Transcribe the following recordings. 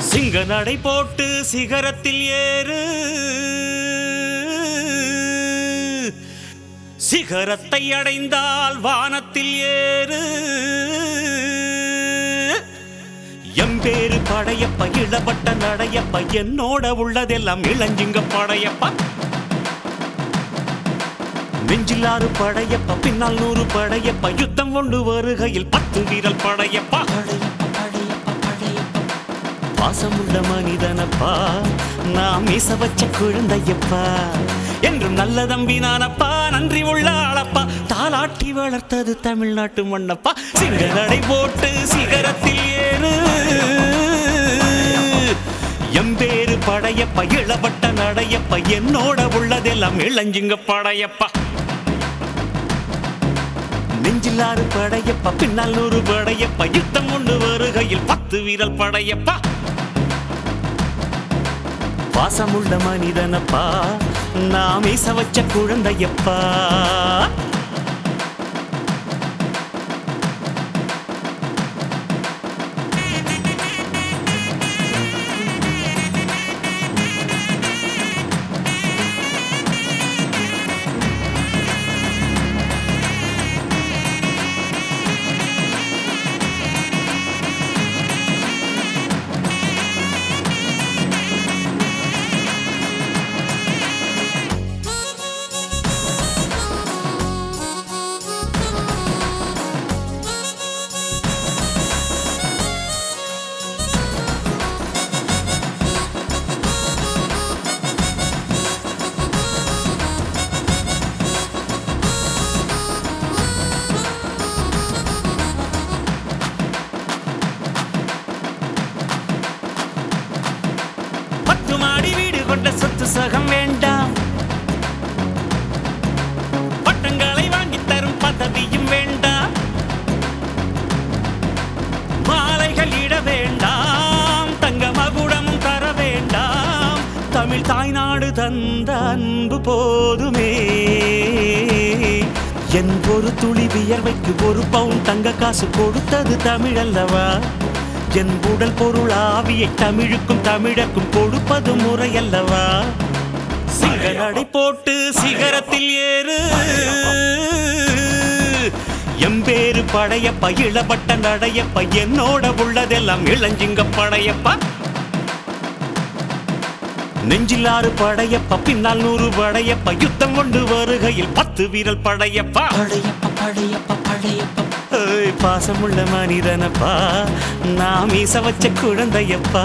சிங்க நடை போட்டு சிகரத்தில் ஏறு சிகரத்தை அடைந்தால் வானத்தில் ஏறு எம்பேரு படையப்ப இளவட்ட நடையப்ப என்னோட உள்ளதெல்லாம் இளஞ்சிங்க படையப்பா நெஞ்சிலாறு படையப்ப பின்னால் நூறு படையப்ப யுத்தம் கொண்டு வருகையில் பத்து வீரல் படையப்பா பாசமுள்ள மனிதனப்பா நாம் மீச வச்ச குழந்தையப்பா என்றும் நல்ல தம்பி நானப்பா நன்றி உள்ள ஆளப்பா தாலாட்டி வளர்த்தது தமிழ்நாட்டு மண்ணப்பா சிங்க நடை போட்டு சிகரத்தில் ஏறு எம்பேரு படையப்பா இளவட்ட நடையப்பா என்னோட உள்ளதெல்லாம் இளஞ்சிங்க படையப்பா நெஞ்சிலாறு படையப்பா பின்னால் நூறு படையப்பா யுத்தம் கொண்டு வருகையில் பத்து வீரல் படையப்பா பாசமுள்ள மனிதனப்பா நாம் ஈச வச்ச குழந்தையப்பா பத்து மாடி வீடு கொண்ட சொத்து சகம் வேண்டாம் பட்டங்களை வாங்கி தரும் பதவியும் வேண்டாம் மாலைகள் இட வேண்டாம் தங்க மகுடமும் தர வேண்டாம் தமிழ் தாய்நாடு தந்த அன்பு போதுமே என் ஒரு துளி வியர்வைக்கு ஒரு பவுன் தங்க காசு கொடுத்தது தமிழ் அல்லவா என் உடல் பொருள் ஆவியை தமிழுக்கும் தமிழக்கும் கொடுப்பது முறையல்லவா சிகரடை போட்டு சிகரத்தில் ஏறு எம்பேரு படையப்ப இளவட்ட நடையப்ப என்னோட உள்ளதெல்லாம் இளஞ்சிங்க படையப்பா நெஞ்சிலாறு படையப்ப பின்னால் நூறு படையப்ப யுத்தம் கொண்டு வருகையில் பத்து வீரல் படையப்பா படையப்ப படையப்ப படையப்ப ஏய், பாசமுள்ள மனிதனப்பா நாம் ஈச வச்ச குழந்தையப்பா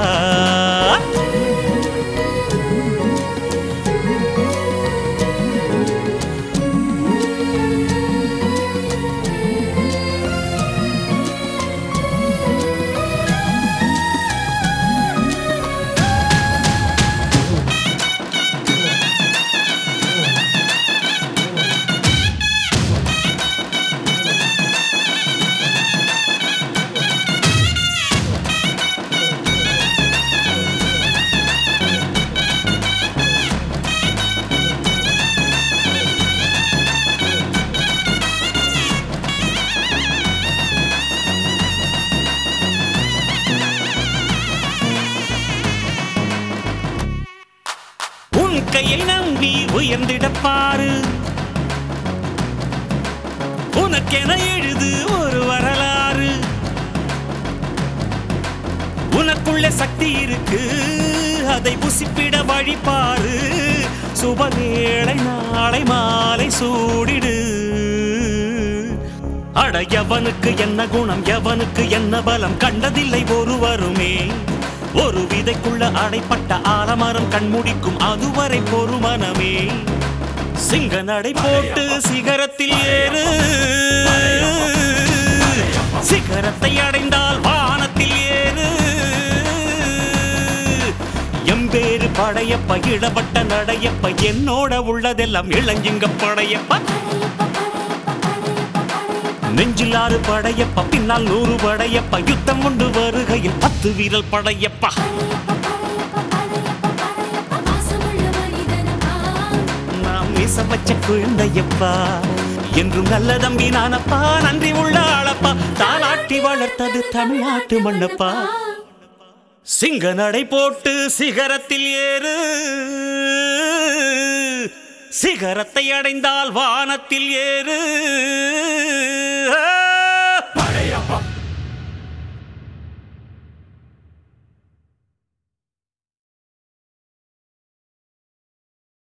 உன் கையை நம்பி உயர்ந்திட பாரு உனக்கென எழுது ஒரு வரலாறு உனக்குள்ள சக்தி இருக்கு அதை புசிப்பிட வழிபாரு சுபவேளை நாளை மாலை சூடிடு அட எவனுக்கு என்ன குணம் எவனுக்கு என்ன பலம் கண்டதில்லை ஒருவருமே ஒரு விதைக்குள்ள அடைப்பட்ட ஆலமரம் கண்முடிக்கும் அதுவரை பொறுமனமே சிங்க நடை போட்டு சிகரத்தில் ஏறு சிகரத்தை அடைந்தால் வானத்தில் ஏறு எம்பேரு படையப்ப இளவட்ட நடையப்ப என்னோட உள்ளதெல்லாம் இளஞ்சிங்க படையப்ப நெஞ்சிலாறு படையப்ப பின்னால் நூறு படையப்ப யுத்தம் கொண்டு வருகையில் பத்து வீரல் படையப்பா பாசமுள்ள மனிதனப்பா நாம் மீச வச்ச குழந்தையப்பா என்றும் நல்ல தம்பி நானப்பா நன்றி உள்ள ஆளப்பா தாலாட்டி வளர்த்தது தமிழ்நாட்டு மண்ணப்பா சிங்க நடை போட்டு சிகரத்தில் ஏறு சிகரத்தை அடைந்தால் வானத்தில் ஏறு